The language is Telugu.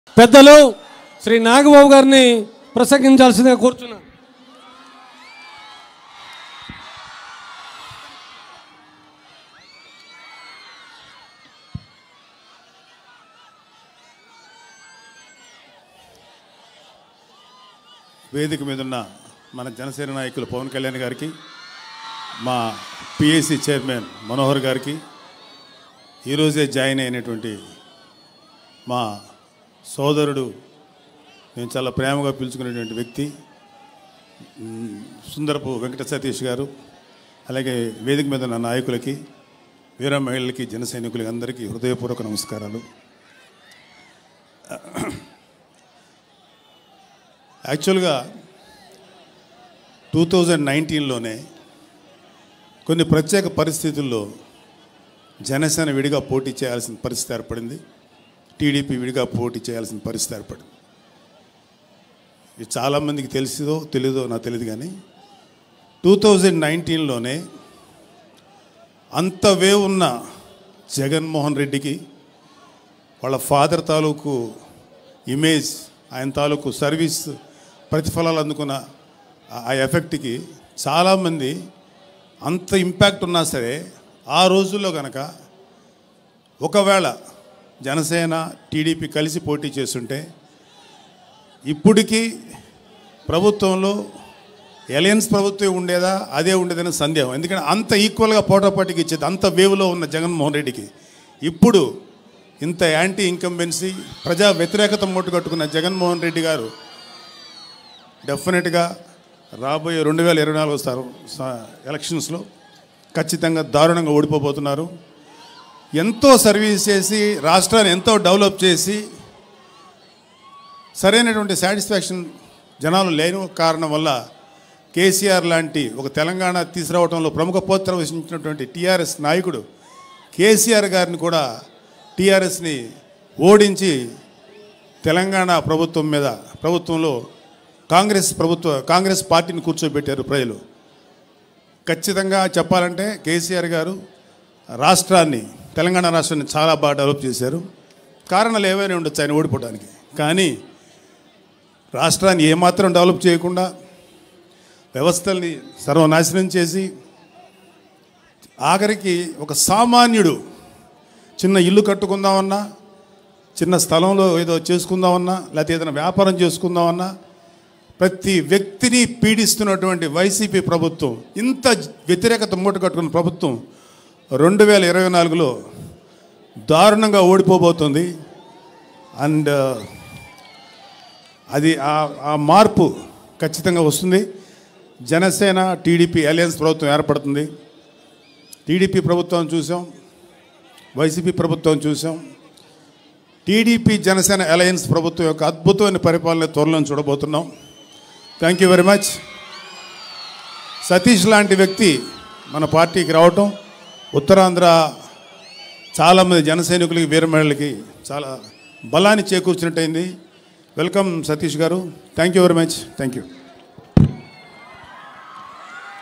పెద్దలు శ్రీ నాగబాబు గారిని ప్రసంగించాల్సిందిగా కోరుచున్నాను వేదిక మీద ఉన్న మన జనసేన నాయకులు పవన్ కళ్యాణ్ గారికి మా పిఎస్సి చైర్మన్ మనోహర్ గారికి ఈరోజే జాయిన్ అయినటువంటి మా సోదరుడు మేము చాలా ప్రేమగా పిలుచుకునేటువంటి వ్యక్తి మ్, సుందరపు వెంకట సతీష్ గారు అలాగే వేదిక మీద ఉన్న నాయకులకి వీర మహిళలకి జన సైనికులకి అందరికీ హృదయపూర్వక నమస్కారాలు యాక్చువల్గా టూ థౌజండ్ నైన్టీన్లోనే కొన్ని ప్రత్యేక పరిస్థితుల్లో జనసేన విడిగా పోటీ చేయాల్సిన పరిస్థితి ఏర్పడింది టీడీపీ విడిగా పోటీ చేయాల్సిన పరిస్థితి ఏర్పడింది ఇది చాలామందికి తెలిసిదో తెలీదో నాకు తెలియదు కానీ టూ థౌజండ్ నైన్టీన్లోనే అంత వే ఉన్న జగన్మోహన్ రెడ్డికి వాళ్ళ ఫాదర్ తాలూకు ఇమేజ్ ఆయన తాలూకు సర్వీస్ ప్రతిఫలాలు అందుకున్న ఆ- ఆ ఎఫెక్ట్కి చాలామంది అంత ఇంపాక్ట్ ఉన్నా సరే ఆ రోజుల్లో కనుక ఒకవేళ జనసేన టీడీపీ కలిసి పోటీ చేస్తుంటే ఇప్పటికీ ప్రభుత్వంలో ఎలయన్స్ ప్రభుత్వం ఉండేదా అదే ఉండేదని సందేహం ఎందుకంటే అంత ఈక్వల్గా పోటాపోటీకి ఇచ్చేది అంత వేవ్లో ఉన్న జగన్మోహన్ రెడ్డికి ఇప్పుడు ఇంత యాంటీ ఇన్కంబెన్సీ ప్రజా వ్యతిరేకత కట్టుకున్న జగన్మోహన్ రెడ్డి గారు డెఫినెట్గా రాబోయే రెండు వేల ఇరవై నాలుగు సార్ ఎలక్షన్స్లో ఖచ్చితంగా దారుణంగా ఓడిపోబోతున్నారు ఎంతో సర్వీస్ చేసి రాష్ట్రాన్ని ఎంతో డెవలప్ చేసి సరైనటువంటి సాటిస్ఫాక్షన్ జనాలు లేని కారణం వల్ల కేసీఆర్ లాంటి ఒక తెలంగాణ తీసుకురావడంలో ప్రముఖ పాత్ర వహించినటువంటి టీఆర్ఎస్ నాయకుడు కేసీఆర్ గారిని కూడా టీఆర్ఎస్ని ఓడించి తెలంగాణ ప్రభుత్వం మీద ప్రభుత్వంలో కాంగ్రెస్ ప్రభుత్వ కాంగ్రెస్ పార్టీని కూర్చోబెట్టారు ప్రజలు ఖచ్చితంగా చెప్పాలంటే కేసీఆర్ గారు రాష్ట్రాన్ని తెలంగాణ రాష్ట్రాన్ని చాలా బాగా డెవలప్ చేశారు కారణాలు ఏవైనా ఉండొచ్చు ఆయన ఓడిపోవడానికి కానీ రాష్ట్రాన్ని ఏమాత్రం డెవలప్ చేయకుండా వ్యవస్థల్ని సర్వనాశనం చేసి ఆఖరికి ఒక సామాన్యుడు చిన్న ఇల్లు కట్టుకుందామన్నా చిన్న స్థలంలో ఏదో చేసుకుందామన్నా లేకపోతే ఏదైనా వ్యాపారం చేసుకుందామన్నా ప్రతి వ్యక్తిని పీడిస్తున్నటువంటి వైసీపీ ప్రభుత్వం ఇంత వ్యతిరేకత మూట కట్టుకున్న ప్రభుత్వం రెండు వేల ఇరవై నాలుగులో దారుణంగా ఓడిపోబోతుంది అండ్ అది ఆ- ఆ మార్పు ఖచ్చితంగా వస్తుంది జనసేన టీడీపీ అలయన్స్ ప్రభుత్వం ఏర్పడుతుంది టీడీపీ ప్రభుత్వం చూసాం వైసీపీ ప్రభుత్వం చూసాం టీడీపీ జనసేన అలయన్స్ ప్రభుత్వం యొక్క అద్భుతమైన పరిపాలన త్వరలో చూడబోతున్నాం thank you very much Satish లాంటి వ్యక్తి మన పార్టీకి రావటం ఉత్తరాంధ్ర చాలామంది జన సైనికులకి వీర మహిళలకి చాలా బలాన్ని చేకూర్చినట్టయింది welcome Satish garu thank you very much thank you